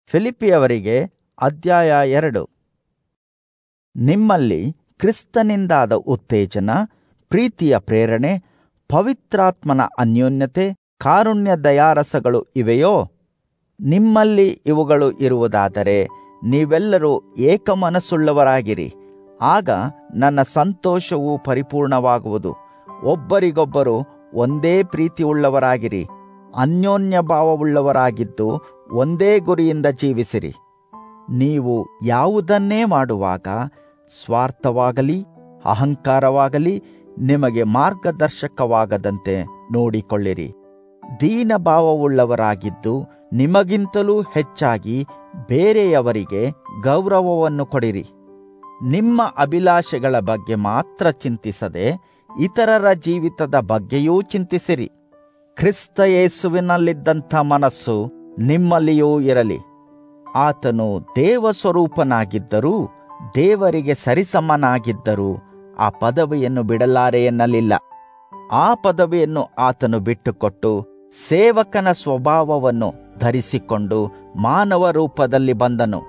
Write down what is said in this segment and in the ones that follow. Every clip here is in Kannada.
ಫಿಲಿಪಿಯವರಿಗೆ ಅಧ್ಯಾಯ ಎರಡು ನಿಮ್ಮಲ್ಲಿ ಕ್ರಿಸ್ತನಿಂದಾದ ಉತ್ತೇಜನ ಪ್ರೀತಿಯ ಪ್ರೇರಣೆ ಪವಿತ್ರಾತ್ಮನ ಅನ್ಯೋನ್ಯತೆ ಕಾರುಣ್ಯ ದಯಾರಸಗಳು ಇವೆಯೋ ನಿಮ್ಮಲ್ಲಿ ಇವುಗಳು ಇರುವುದಾದರೆ ನೀವೆಲ್ಲರೂ ಏಕಮನಸ್ಸುಳ್ಳವರಾಗಿರಿ ಆಗ ನನ್ನ ಸಂತೋಷವು ಪರಿಪೂರ್ಣವಾಗುವುದು ಒಬ್ಬರಿಗೊಬ್ಬರು ಒಂದೇ ಪ್ರೀತಿಯುಳ್ಳವರಾಗಿರಿ ಅನ್ಯೋನ್ಯ ಭಾವವುಳ್ಳವರಾಗಿದ್ದು ಒಂದೇ ಗುರಿಯಿಂದ ಜೀವಿಸಿರಿ ನೀವು ಯಾವುದನ್ನೇ ಮಾಡುವಾಗ ಸ್ವಾರ್ಥವಾಗಲಿ ಅಹಂಕಾರವಾಗಲಿ ನಿಮಗೆ ಮಾರ್ಗದರ್ಶಕವಾಗದಂತೆ ನೋಡಿಕೊಳ್ಳಿರಿ ದೀನ ಭಾವವುಳ್ಳವರಾಗಿದ್ದು ನಿಮಗಿಂತಲೂ ಹೆಚ್ಚಾಗಿ ಬೇರೆಯವರಿಗೆ ಗೌರವವನ್ನು ಕೊಡಿರಿ ನಿಮ್ಮ ಅಭಿಲಾಷೆಗಳ ಬಗ್ಗೆ ಮಾತ್ರ ಚಿಂತಿಸದೆ ಇತರರ ಜೀವಿತದ ಬಗ್ಗೆಯೂ ಚಿಂತಿಸಿರಿ ಕ್ರಿಸ್ತ ಯೇಸುವಿನಲ್ಲಿದ್ದಂಥ ಮನಸ್ಸು ನಿಮ್ಮಲ್ಲಿಯೂ ಇರಲಿ ಆತನು ದೇವ ಸ್ವರೂಪನಾಗಿದ್ದರೂ ದೇವರಿಗೆ ಸರಿಸಮನಾಗಿದ್ದರೂ ಆ ಪದವಿಯನ್ನು ಬಿಡಲಾರೆ ಎನ್ನಲಿಲ್ಲ ಆ ಪದವಿಯನ್ನು ಆತನು ಬಿಟ್ಟುಕೊಟ್ಟು ಸೇವಕನ ಸ್ವಭಾವವನ್ನು ಧರಿಸಿಕೊಂಡು ಮಾನವ ರೂಪದಲ್ಲಿ ಬಂದನು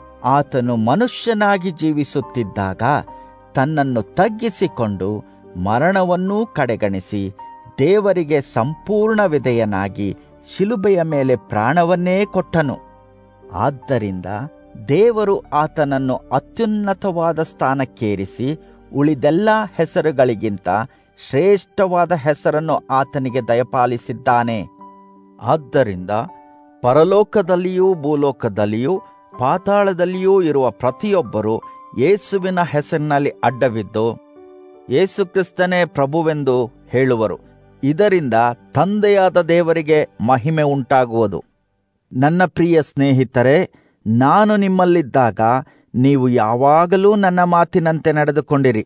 ಆತನು ಮನುಷ್ಯನಾಗಿ ಜೀವಿಸುತ್ತಿದ್ದಾಗ ತನ್ನನ್ನು ತಗ್ಗಿಸಿಕೊಂಡು ಮರಣವನ್ನೂ ಕಡೆಗಣಿಸಿ ದೇವರಿಗೆ ಸಂಪೂರ್ಣ ವಿಧೇಯನಾಗಿ ಶಿಲುಬೆಯ ಮೇಲೆ ಪ್ರಾಣವನ್ನೇ ಕೊಟ್ಟನು ಆದ್ದರಿಂದ ದೇವರು ಆತನನ್ನು ಅತ್ಯುನ್ನತವಾದ ಸ್ಥಾನಕ್ಕೇರಿಸಿ ಉಳಿದೆಲ್ಲ ಹೆಸರುಗಳಿಗಿಂತ ಶ್ರೇಷ್ಠವಾದ ಹೆಸರನ್ನು ಆತನಿಗೆ ದಯಪಾಲಿಸಿದ್ದಾನೆ ಆದ್ದರಿಂದ ಪರಲೋಕದಲ್ಲಿಯೂ ಭೂಲೋಕದಲ್ಲಿಯೂ ಪಾತಾಳದಲ್ಲಿಯೂ ಇರುವ ಪ್ರತಿಯೊಬ್ಬರು ಯೇಸುವಿನ ಹೆಸರಿನಲ್ಲಿ ಅಡ್ಡವಿದ್ದು ಯೇಸು ಕ್ರಿಸ್ತನೇ ಪ್ರಭುವೆಂದು ಹೇಳುವರು ಇದರಿಂದ ತಂದೆಯಾದ ದೇವರಿಗೆ ಮಹಿಮೆ ಉಂಟಾಗುವುದು ನನ್ನ ಪ್ರಿಯ ಸ್ನೇಹಿತರೆ ನಾನು ನಿಮ್ಮಲ್ಲಿದ್ದಾಗ ನೀವು ಯಾವಾಗಲೂ ನನ್ನ ಮಾತಿನಂತೆ ನಡೆದುಕೊಂಡಿರಿ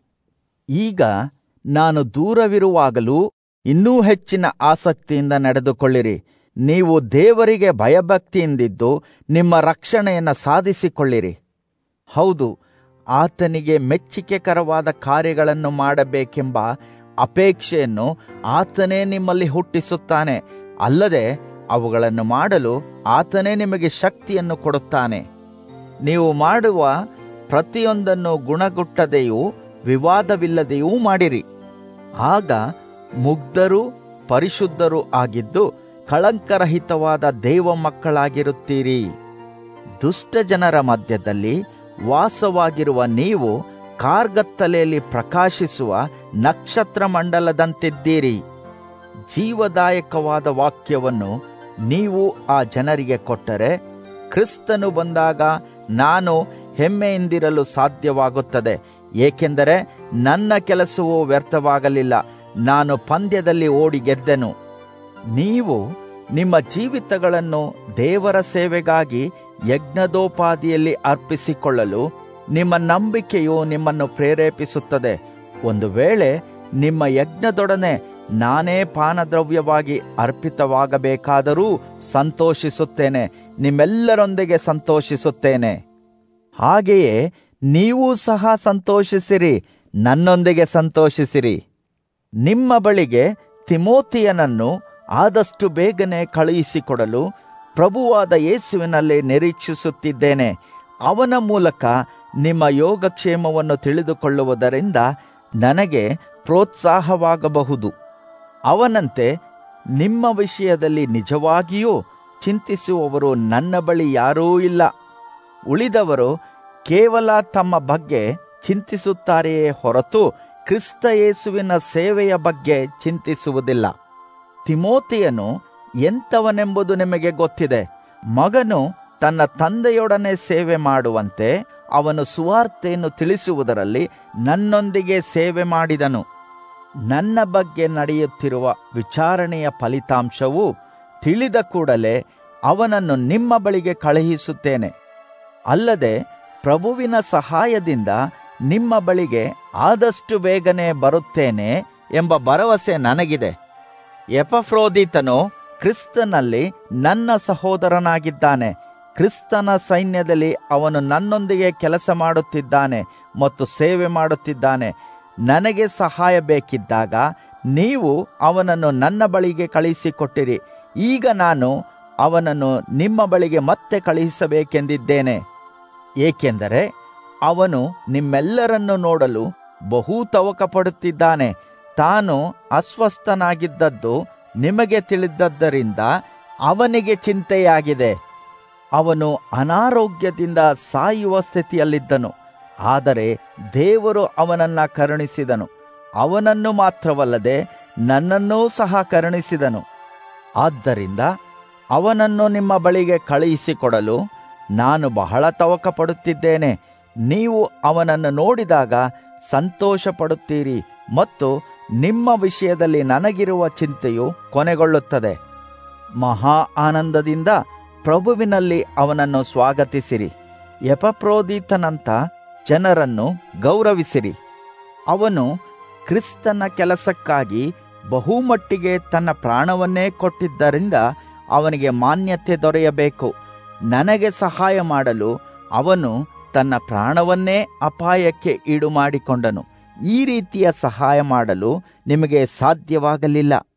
ಈಗ ನಾನು ದೂರವಿರುವಾಗಲೂ ಇನ್ನೂ ಹೆಚ್ಚಿನ ಆಸಕ್ತಿಯಿಂದ ನಡೆದುಕೊಳ್ಳಿರಿ ನೀವು ದೇವರಿಗೆ ಭಯಭಕ್ತಿಯಿಂದಿದ್ದು ನಿಮ್ಮ ರಕ್ಷಣೆಯನ್ನು ಸಾಧಿಸಿಕೊಳ್ಳಿರಿ ಹೌದು ಆತನಿಗೆ ಮೆಚ್ಚಿಕೆಕರವಾದ ಕಾರ್ಯಗಳನ್ನು ಮಾಡಬೇಕೆಂಬ ಅಪೇಕ್ಷೆಯನ್ನು ಆತನೇ ನಿಮ್ಮಲ್ಲಿ ಹುಟ್ಟಿಸುತ್ತಾನೆ ಅಲ್ಲದೆ ಅವುಗಳನ್ನು ಮಾಡಲು ಆತನೇ ನಿಮಗೆ ಶಕ್ತಿಯನ್ನು ಕೊಡುತ್ತಾನೆ ನೀವು ಮಾಡುವ ಪ್ರತಿಯೊಂದನ್ನು ಗುಣಗುಟ್ಟದೆಯೂ ವಿವಾದವಿಲ್ಲದೆಯೂ ಮಾಡಿರಿ ಆಗ ಮುಗ್ಧರು ಪರಿಶುದ್ಧರು ಆಗಿದ್ದು ಕಳಂಕರಹಿತವಾದ ದೇವ ಮಕ್ಕಳಾಗಿರುತ್ತೀರಿ ದುಷ್ಟ ಜನರ ಮಧ್ಯದಲ್ಲಿ ವಾಸವಾಗಿರುವ ನೀವು ಕಾರ್ಗತ್ತಲೆಯಲ್ಲಿ ಪ್ರಕಾಶಿಸುವ ನಕ್ಷತ್ರ ಮಂಡಲದಂತಿದ್ದೀರಿ ಜೀವದಾಯಕವಾದ ವಾಕ್ಯವನ್ನು ನೀವು ಆ ಜನರಿಗೆ ಕೊಟ್ಟರೆ ಕ್ರಿಸ್ತನು ಬಂದಾಗ ನಾನು ಹೆಮ್ಮೆಯಿಂದಿರಲು ಸಾಧ್ಯವಾಗುತ್ತದೆ ಏಕೆಂದರೆ ನನ್ನ ಕೆಲಸವು ವ್ಯರ್ಥವಾಗಲಿಲ್ಲ ನಾನು ಪಂದ್ಯದಲ್ಲಿ ಓಡಿ ಗೆದ್ದೆನು ನೀವು ನಿಮ್ಮ ಜೀವಿತಗಳನ್ನು ದೇವರ ಸೇವೆಗಾಗಿ ಯಜ್ಞದೋಪಾದಿಯಲ್ಲಿ ಅರ್ಪಿಸಿಕೊಳ್ಳಲು ನಿಮ್ಮ ನಂಬಿಕೆಯು ನಿಮ್ಮನ್ನು ಪ್ರೇರೇಪಿಸುತ್ತದೆ ಒಂದು ವೇಳೆ ನಿಮ್ಮ ಯಜ್ಞದೊಡನೆ ನಾನೇ ಪಾನದ್ರವ್ಯವಾಗಿ ಅರ್ಪಿತವಾಗಬೇಕಾದರೂ ಸಂತೋಷಿಸುತ್ತೇನೆ ನಿಮ್ಮೆಲ್ಲರೊಂದಿಗೆ ಸಂತೋಷಿಸುತ್ತೇನೆ ಹಾಗೆಯೇ ನೀವೂ ಸಹ ಸಂತೋಷಿಸಿರಿ ನನ್ನೊಂದಿಗೆ ಸಂತೋಷಿಸಿರಿ ನಿಮ್ಮ ಬಳಿಗೆ ತಿಮೋತಿಯನನ್ನು ಆದಷ್ಟು ಬೇಗನೆ ಕಳುಹಿಸಿಕೊಡಲು ಪ್ರಭುವಾದ ಯೇಸುವಿನಲ್ಲಿ ನಿರೀಕ್ಷಿಸುತ್ತಿದ್ದೇನೆ ಅವನ ಮೂಲಕ ನಿಮ್ಮ ಯೋಗಕ್ಷೇಮವನ್ನು ತಿಳಿದುಕೊಳ್ಳುವುದರಿಂದ ನನಗೆ ಪ್ರೋತ್ಸಾಹವಾಗಬಹುದು ಅವನಂತೆ ನಿಮ್ಮ ವಿಷಯದಲ್ಲಿ ನಿಜವಾಗಿಯೂ ಚಿಂತಿಸುವವರು ನನ್ನ ಬಳಿ ಯಾರೂ ಇಲ್ಲ ಉಳಿದವರು ಕೇವಲ ತಮ್ಮ ಬಗ್ಗೆ ಚಿಂತಿಸುತ್ತಾರೆಯೇ ಹೊರತು ಕ್ರಿಸ್ತ ಯೇಸುವಿನ ಸೇವೆಯ ಬಗ್ಗೆ ಚಿಂತಿಸುವುದಿಲ್ಲ ತಿಮೋತಿಯನು ಎಂಥವನೆಂಬುದು ನಿಮಗೆ ಗೊತ್ತಿದೆ ಮಗನು ತನ್ನ ತಂದೆಯೊಡನೆ ಸೇವೆ ಮಾಡುವಂತೆ ಅವನು ಸುವಾರ್ತೆಯನ್ನು ತಿಳಿಸುವುದರಲ್ಲಿ ನನ್ನೊಂದಿಗೆ ಸೇವೆ ಮಾಡಿದನು ನನ್ನ ಬಗ್ಗೆ ನಡೆಯುತ್ತಿರುವ ವಿಚಾರಣೆಯ ಫಲಿತಾಂಶವು ತಿಳಿದ ಕೂಡಲೇ ಅವನನ್ನು ನಿಮ್ಮ ಬಳಿಗೆ ಕಳುಹಿಸುತ್ತೇನೆ ಅಲ್ಲದೆ ಪ್ರಭುವಿನ ಸಹಾಯದಿಂದ ನಿಮ್ಮ ಬಳಿಗೆ ಆದಷ್ಟು ಬೇಗನೆ ಬರುತ್ತೇನೆ ಎಂಬ ಭರವಸೆ ನನಗಿದೆ ಎಪಫ್ರೋದಿತನು ಕ್ರಿಸ್ತನಲ್ಲಿ ನನ್ನ ಸಹೋದರನಾಗಿದ್ದಾನೆ ಕ್ರಿಸ್ತನ ಸೈನ್ಯದಲ್ಲಿ ಅವನು ನನ್ನೊಂದಿಗೆ ಕೆಲಸ ಮಾಡುತ್ತಿದ್ದಾನೆ ಮತ್ತು ಸೇವೆ ಮಾಡುತ್ತಿದ್ದಾನೆ ನನಗೆ ಸಹಾಯ ಬೇಕಿದ್ದಾಗ ನೀವು ಅವನನ್ನು ನನ್ನ ಬಳಿಗೆ ಕಳಿಸಿಕೊಟ್ಟಿರಿ ಈಗ ನಾನು ಅವನನ್ನು ನಿಮ್ಮ ಬಳಿಗೆ ಮತ್ತೆ ಕಳುಹಿಸಬೇಕೆಂದಿದ್ದೇನೆ ಏಕೆಂದರೆ ಅವನು ನಿಮ್ಮೆಲ್ಲರನ್ನು ನೋಡಲು ಬಹು ತವಕ ಪಡುತ್ತಿದ್ದಾನೆ ತಾನು ಅಸ್ವಸ್ಥನಾಗಿದ್ದದ್ದು ನಿಮಗೆ ತಿಳಿದದ್ದರಿಂದ ಅವನಿಗೆ ಚಿಂತೆಯಾಗಿದೆ ಅವನು ಅನಾರೋಗ್ಯದಿಂದ ಸಾಯುವ ಸ್ಥಿತಿಯಲ್ಲಿದ್ದನು ಆದರೆ ದೇವರು ಅವನನ್ನ ಕರುಣಿಸಿದನು ಅವನನ್ನು ಮಾತ್ರವಲ್ಲದೆ ನನ್ನನ್ನೂ ಸಹ ಕರುಣಿಸಿದನು ಆದ್ದರಿಂದ ಅವನನ್ನು ನಿಮ್ಮ ಬಳಿಗೆ ಕಳುಹಿಸಿಕೊಡಲು ನಾನು ಬಹಳ ತವಕ ಪಡುತ್ತಿದ್ದೇನೆ ನೀವು ಅವನನ್ನು ನೋಡಿದಾಗ ಸಂತೋಷ ಪಡುತ್ತೀರಿ ಮತ್ತು ನಿಮ್ಮ ವಿಷಯದಲ್ಲಿ ನನಗಿರುವ ಚಿಂತೆಯು ಕೊನೆಗೊಳ್ಳುತ್ತದೆ ಮಹಾ ಆನಂದದಿಂದ ಪ್ರಭುವಿನಲ್ಲಿ ಅವನನ್ನು ಸ್ವಾಗತಿಸಿರಿ ಎಪಪ್ರೋದೀತನಂತ ಜನರನ್ನು ಗೌರವಿಸಿರಿ ಅವನು ಕ್ರಿಸ್ತನ ಕೆಲಸಕ್ಕಾಗಿ ಬಹುಮಟ್ಟಿಗೆ ತನ್ನ ಪ್ರಾಣವನ್ನೇ ಕೊಟ್ಟಿದ್ದರಿಂದ ಅವನಿಗೆ ಮಾನ್ಯತೆ ದೊರೆಯಬೇಕು ನನಗೆ ಸಹಾಯ ಮಾಡಲು ಅವನು ತನ್ನ ಪ್ರಾಣವನ್ನೇ ಅಪಾಯಕ್ಕೆ ಈಡು ಮಾಡಿಕೊಂಡನು ಈ ರೀತಿಯ ಸಹಾಯ ಮಾಡಲು ನಿಮಗೆ ಸಾಧ್ಯವಾಗಲಿಲ್ಲ